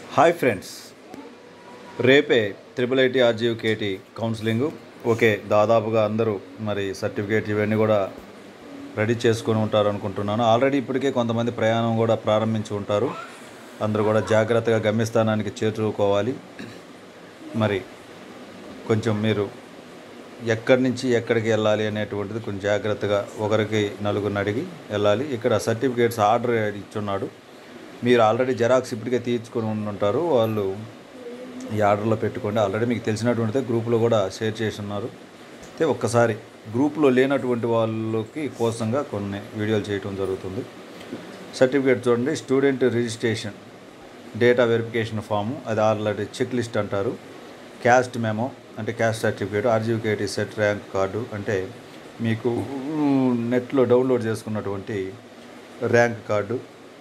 hi friends రేపే triple IT RGUKT counselling okay దాదాపుగా అందరూ మరి సర్టిఫికేట్ ఇవన్నీ కూడా రెడీ చేసుకొని ఉంటారు అనుకుంటున్నాను ఆల్రెడీ ఇప్పటికే కొంతమంది ప్రయాణం కూడా ప్రారంభించి ఉంటారు అందరూ కూడా జాగ్రత్తగా గమ్యస్థానానికి చేరుకోవాలి మరి కొంచెం మీరు ఎక్కడి నుంచి ఎక్కడికి వెళ్ళాలి అనేటువంటిది కొంచెం జాగ్రత్తగా ఒకరికి నలుగురిని అడిగి వెళ్ళాలి ఇక్కడ సర్టిఫికేట్స్ ఆర్డర్ ఇచ్చున్నాడు మీరు ఆల్రెడీ జెరాక్స్ ఇప్పటికే తీర్చుకొని ఉంటారు వాళ్ళు ఈ ఆర్డర్లో పెట్టుకోండి ఆల్రెడీ మీకు తెలిసినటువంటిదే గ్రూప్లో కూడా షేర్ చేసి ఉన్నారు అయితే ఒక్కసారి గ్రూప్లో లేనటువంటి వాళ్ళకి కోసంగా కొన్ని వీడియోలు చేయటం జరుగుతుంది సర్టిఫికేట్ చూడండి student registration data verification form అది ఆల్రెడీ చెక్ లిస్ట్ అంటారు క్యాస్ట్ మెమో అంటే caste certificate RGUKT CET rank card అంటే మీకు నెట్లో డౌన్లోడ్ చేసుకున్నటువంటి rank card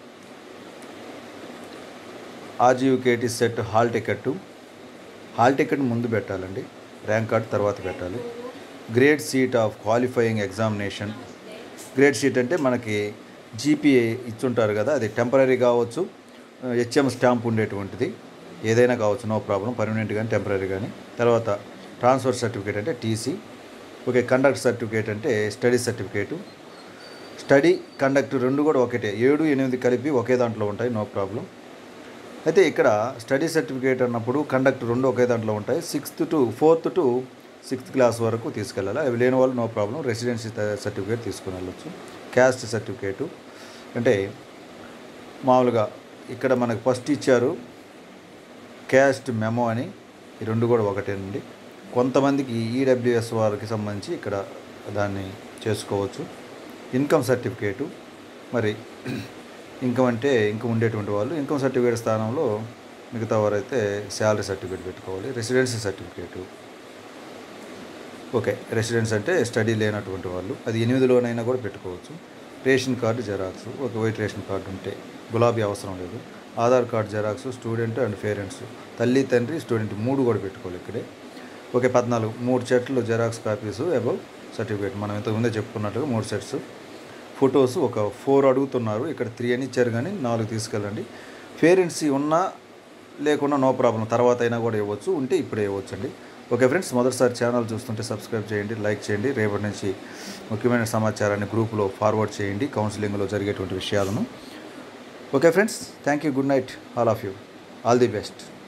RGUKT CET hall ticket hall ticket ముందు పెట్టాలండి ర్యాంక్ కార్డ్ తర్వాత పెట్టాలి grade sheet of qualifying examination grade sheet అంటే మనకి జీపీఏ ఇచ్చుంటారు కదా అది టెంపరీ కావచ్చు హెచ్ఎం స్టాంప్ ఉండేటువంటిది ఏదైనా కావచ్చు నో ప్రాబ్లం పర్మనెంట్ కానీ టెంపరీ కానీ తర్వాత ట్రాన్స్ఫర్ సర్టిఫికేట్ అంటే టీసీ ఓకే కండక్ట్ సర్టిఫికేట్ అంటే స్టడీ సర్టిఫికేటు స్టడీ కండక్ట్ రెండు కూడా ఒకటే ఏడు ఎనిమిది కలిపి ఒకే దాంట్లో ఉంటాయి నో ప్రాబ్లం అయితే ఇక్కడ స్టడీ సర్టిఫికేట్ అన్నప్పుడు కండక్ట్ రెండు ఒకే దాంట్లో ఉంటాయి sixth to fourth to sixth class వరకు తీసుకెళ్ళాలి అవి లేని వాళ్ళు నో ప్రాబ్లం రెసిడెన్సీ సర్టిఫికేట్ తీసుకుని వెళ్ళొచ్చు క్యాస్ట్ సర్టిఫికేటు అంటే మామూలుగా ఇక్కడ మనకు ఫస్ట్ ఇచ్చారు క్యాస్ట్ మెమో అని ఈ రెండు కూడా ఒకటేనండి కొంతమందికి ఈడబ్ల్యూఎస్ వారికి సంబంధించి ఇక్కడ దాన్ని చేసుకోవచ్చు ఇన్కమ్ సర్టిఫికేటు మరి ఇన్కమ్ అంటే ఇన్కమ్ ఉండేటువంటి వాళ్ళు ఇన్కమ్ సర్టిఫికేట్ స్థానంలో మిగతా వారైతే శాలరీ సర్టిఫికేట్ పెట్టుకోవాలి రెసిడెన్సీ సర్టిఫికేటు ఓకే రెసిడెన్స్ అంటే స్టడీ లేనటువంటి వాళ్ళు అది ఎనిమిదిలోనైనా కూడా పెట్టుకోవచ్చు రేషన్ కార్డు జెరాక్స్ ఒక వైట్ రేషన్ కార్డు ఉంటే గులాబీ అవసరం లేదు Aadhaar card xerox student and parents తల్లి తండ్రి స్టూడెంట్ మూడు కూడా పెట్టుకోవాలి ఇక్కడే ఓకే పద్నాలుగు మూడు సెట్లు జెరాక్స్ కాపీస్ అబౌవ్ సర్టిఫికేట్ మనం ఇంతకుముందే చెప్పుకున్నట్టుగా మూడు సెట్స్ ఫొటోస్ ఒక ఫోర్ అడుగుతున్నారు ఇక్కడ త్రీ అని ఇచ్చారు కానీ నాలుగు తీసుకెళ్ళండి పేరెంట్స్ ఉన్నా లేకున్నా నో ప్రాబ్లం తర్వాత అయినా కూడా ఇవ్వచ్చు ఉంటే ఇప్పుడే ఇవ్వచ్చు అండి ఓకే ఫ్రెండ్స్ మొదటిసారి ఛానల్ చూస్తుంటే సబ్స్క్రైబ్ చేయండి లైక్ చేయండి రేపటి నుంచి ముఖ్యమైన సమాచారాన్ని గ్రూప్లో ఫార్వర్డ్ చేయండి కౌన్సిలింగ్లో జరిగేటువంటి విషయాలను okay friends thank you good night all of you all the best